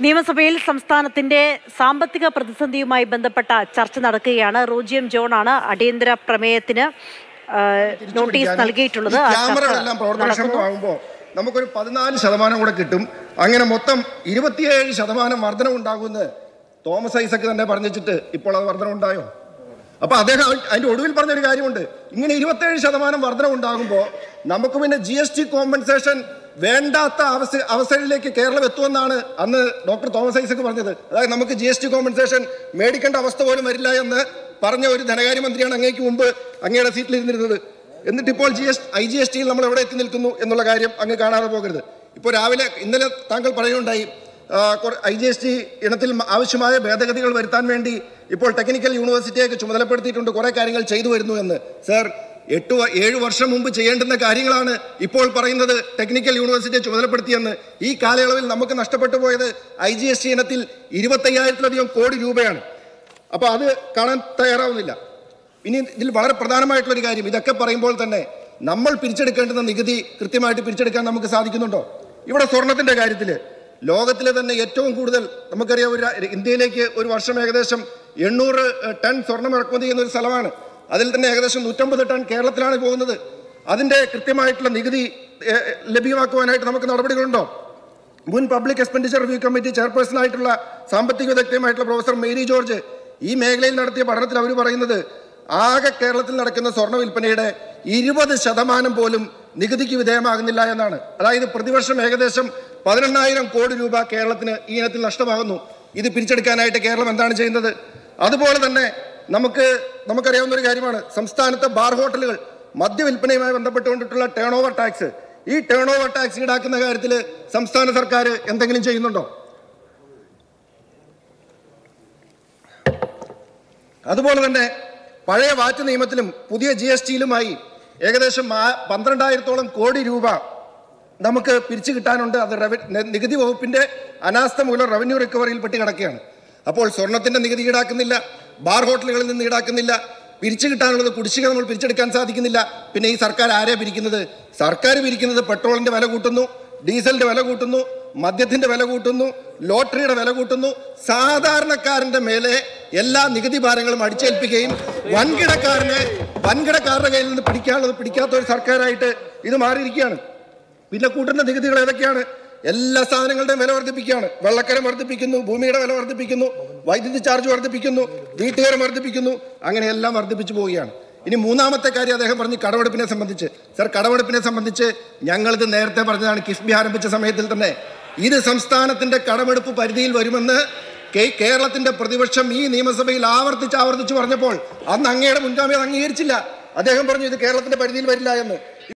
നിയമസഭയിൽ സംസ്ഥാനത്തിന്റെ സാമ്പത്തിക പ്രതിസന്ധിയുമായി ബന്ധപ്പെട്ട ചർച്ച നടക്കുകയാണ് റോജിയം ജോണാണ് അടിയന്തര പ്രമേയത്തിന് ആ, നോട്ടീസ് നൽകിയിട്ടുള്ളത് ഈ ആ ചർച്ച ക്യാമറകളെല്ലാം നടക്കുന്നു. പ്രവർത്തനക്ഷമമാകുമ്പോൾ നമുക്കൊരു പതിനാല് ശതമാനം കൂടെ കിട്ടും അങ്ങനെ മൊത്തം ഇരുപത്തിയേഴ് ശതമാനം വർധനം ഉണ്ടാകുമെന്ന് തോമസ് ഐസക്ക് തന്നെ പറഞ്ഞിട്ട് ഇപ്പോൾ അത് വർധനം ഉണ്ടായോ അപ്പൊ അദ്ദേഹം അ- അതിന്റെ ഒടുവിൽ പറഞ്ഞൊരു കാര്യമുണ്ട് ഇങ്ങനെ ഇരുപത്തേഴ് ശതമാനം വർധനം ഉണ്ടാകുമ്പോൾ നമുക്ക് പിന്നെ ജി എസ് ടി കോമ്പൻസേഷൻ വേണ്ടാത്ത അവസ്ഥ അവസ്ഥയിലേക്ക് കേരളം എത്തുമെന്നാണ് അന്ന് ഡോക്ടർ തോമസ് ഐസക്ക് പറഞ്ഞത് അതായത് നമുക്ക് ജി എസ് ടി കോമ്പൻസേഷൻ മേടിക്കേണ്ട അവസ്ഥ പോലും വരില്ല എന്ന് പറഞ്ഞ ഒരു ധനകാര്യമന്ത്രിയാണ് അങ്ങേക്ക് മുമ്പ് അങ്ങയുടെ സീറ്റിൽ ഇരുന്നിരുന്നത് എന്നിട്ട് ഇപ്പോൾ G S I G S ടിയിൽ നമ്മൾ എവിടെ എത്തി നിൽക്കുന്നു എന്നുള്ള കാര്യം അങ്ങ് കാണാതെ പോകരുത് ഇപ്പോൾ രാവിലെ ഇന്നലെ താങ്കൾ പറയുകയുണ്ടായി ഐ ജി എസ് ടി ഇനത്തിൽ ആവശ്യമായ ഭേദഗതികൾ വരുത്താൻ വേണ്ടി ഇപ്പോൾ ടെക്നിക്കൽ യൂണിവേഴ്സിറ്റിയൊക്കെ ചുമതലപ്പെടുത്തിയിട്ടുണ്ട് കുറേ കാര്യങ്ങൾ ചെയ്തു വരുന്നു എന്ന് സർ എട്ട് വ- ഏഴ് വർഷം മുമ്പ് ചെയ്യേണ്ടുന്ന കാര്യങ്ങളാണ് ഇപ്പോൾ പറയുന്നത് ടെക്നിക്കൽ യൂണിവേഴ്സിറ്റിയെ ചുമതലപ്പെടുത്തിയെന്ന് ഈ കാലയളവിൽ നമുക്ക് നഷ്ടപ്പെട്ടു പോയത് ഐ ജി എസ് ടി ഇനത്തിൽ ഇരുപത്തയ്യായിരത്തിലധികം കോടി രൂപയാണ് അപ്പോൾ അത് കാണാൻ തയ്യാറാവുന്നില്ല ഇനി ഇതിൽ വളരെ പ്രധാനമായിട്ടുള്ള ഒരു കാര്യം ഇതൊക്കെ പറയുമ്പോൾ തന്നെ നമ്മൾ പിരിച്ചെടുക്കേണ്ടുന്ന നികുതി കൃത്യമായിട്ട് പിരിച്ചെടുക്കാൻ നമുക്ക് സാധിക്കുന്നുണ്ടോ ഇവിടെ സ്വർണത്തിന്റെ കാര്യത്തിൽ ലോകത്തിലെ തന്നെ ഏറ്റവും കൂടുതൽ നമുക്കറിയാം ഒരു രാ- ഇന്ത്യയിലേക്ക് ഒരു വർഷം ഏകദേശം എണ്ണൂറ് ടൺ സ്വർണം ഇറക്കുമതി ചെയ്യുന്ന ഒരു സ്ഥലമാണ് അതിൽ തന്നെ ഏകദേശം നൂറ്റമ്പത് ടൺ കേരളത്തിലാണ് പോകുന്നത് അതിന്റെ കൃത്യമായിട്ടുള്ള നികുതി ഏ, ലഭ്യമാക്കുവാനായിട്ട് നമുക്ക് നടപടികളുണ്ടോ മുൻ public expenditure review committee chairperson ആയിട്ടുള്ള സാമ്പത്തിക വിദഗ്ധയുമായിട്ടുള്ള പ്രൊഫസർ മേരി ജോർജ് ഈ മേഖലയിൽ നടത്തിയ പഠനത്തിൽ അവർ പറയുന്നത് ആകെ കേരളത്തിൽ നടക്കുന്ന സ്വർണ്ണ വിൽപ്പനയുടെ ഇരുപത് ശതമാനം പോലും നികുതിക്ക് വിധേയമാകുന്നില്ല എന്നാണ് അതായത് പ്രതിവർഷം ഏകദേശം പതിനെണ്ണായിരം കോടി രൂപ കേരളത്തിന് ഈ ഇനത്തിൽ നഷ്ടമാകുന്നു ഇത് പിരിച്ചെടുക്കാനായിട്ട് കേരളം എന്താണ് ചെയ്യുന്നത് അതുപോലെ തന്നെ നമുക്ക് നമുക്കറിയാവുന്ന ഒരു കാര്യമാണ് സംസ്ഥാനത്തെ ബാർ ഹോട്ടലുകൾ മദ്യവിൽപ്പനയുമായി ബന്ധപ്പെട്ടുകൊണ്ടിട്ടുള്ള ടേൺ ഓവർ ടാക്സ് ഈ ടേൺ ഓവർ ടാക്സ് ഈടാക്കുന്ന കാര്യത്തിൽ സംസ്ഥാന സർക്കാർ എന്തെങ്കിലും ചെയ്യുന്നുണ്ടോ അതുപോലെ തന്നെ പഴയ വാറ്റ് നിയമത്തിലും പുതിയ ജി എസ് ടിയിലുമായി ഏകദേശം ആ- പന്ത്രണ്ടായിരത്തോളം കോടി രൂപ നമുക്ക് പിരിച്ചു കിട്ടാനുണ്ട് അത് റവ നി- നികുതി വകുപ്പിന്റെ അനാസ്ഥ മൂലം റവന്യൂ റിക്കവറിയിൽ പെട്ട് കിടക്കുകയാണ് അപ്പോൾ സ്വർണത്തിന്റെ നികുതി ഈടാക്കുന്നില്ല ബാർ ഹോട്ടലുകളിൽ നിന്ന് ഈടാക്കുന്നില്ല പിരിച്ചു കിട്ടാനുള്ളത് കുടിശ്ശിക നമ്മൾ പിരിച്ചെടുക്കാൻ സാധിക്കുന്നില്ല പിന്നെ ഈ സർക്കാർ ആരെയാണ് പിരിക്കുന്നത് സർക്കാർ പിരിക്കുന്നത് പെട്രോളിന്റെ വില കൂട്ടുന്നു ഡീസലിന്റെ വില കൂട്ടുന്നു മദ്യത്തിന്റെ വില കൂട്ടുന്നു ലോട്ടറിയുടെ വില കൂട്ടുന്നു സാധാരണക്കാരന്റെ മേലെ എല്ലാ നികുതി ഭാരങ്ങളും അടിച്ചേൽപ്പിക്കുകയും വൻകിടക്കാരനെ വൻകിടക്കാരുടെ കയ്യിൽ നിന്ന് പിടിക്കാനുള്ളത് പിടിക്കാത്ത ഒരു സർക്കാരായിട്ട് ഇത് മാറിയിരിക്കുകയാണ് പിന്നെ കൂട്ടുന്ന നികുതികൾ ഏതൊക്കെയാണ് എല്ലാ സാധനങ്ങളുടെയും വില വർദ്ധിപ്പിക്കുകയാണ് വെള്ളക്കരം വർദ്ധിപ്പിക്കുന്നു ഭൂമിയുടെ വില വർദ്ധിപ്പിക്കുന്നു വൈദ്യുതി ചാർജ് വർദ്ധിപ്പിക്കുന്നു വീട്ടുകാരം വർദ്ധിപ്പിക്കുന്നു അങ്ങനെ എല്ലാം വർദ്ധിപ്പിച്ചു പോവുകയാണ് ഇനി മൂന്നാമത്തെ കാര്യം അദ്ദേഹം പറഞ്ഞു കടമെടുപ്പിനെ സംബന്ധിച്ച് സർ കടമെടുപ്പിനെ സംബന്ധിച്ച് ഞങ്ങളിത് നേരത്തെ പറഞ്ഞതാണ് കിഫ്ബി ആരംഭിച്ച സമയത്തിൽ തന്നെ ഇത് സംസ്ഥാനത്തിന്റെ കടമെടുപ്പ് പരിധിയിൽ വരുമെന്ന് കേ- കേരളത്തിന്റെ പ്രതിപക്ഷം ഈ നിയമസഭയിൽ ആവർത്തിച്ച് ആവർത്തിച്ച് പറഞ്ഞപ്പോൾ അന്ന് അങ്ങയുടെ മുൻഗാമി അത് അംഗീകരിച്ചില്ല അദ്ദേഹം പറഞ്ഞു ഇത് കേരളത്തിന്റെ പരിധിയിൽ വരില്ല എന്ന്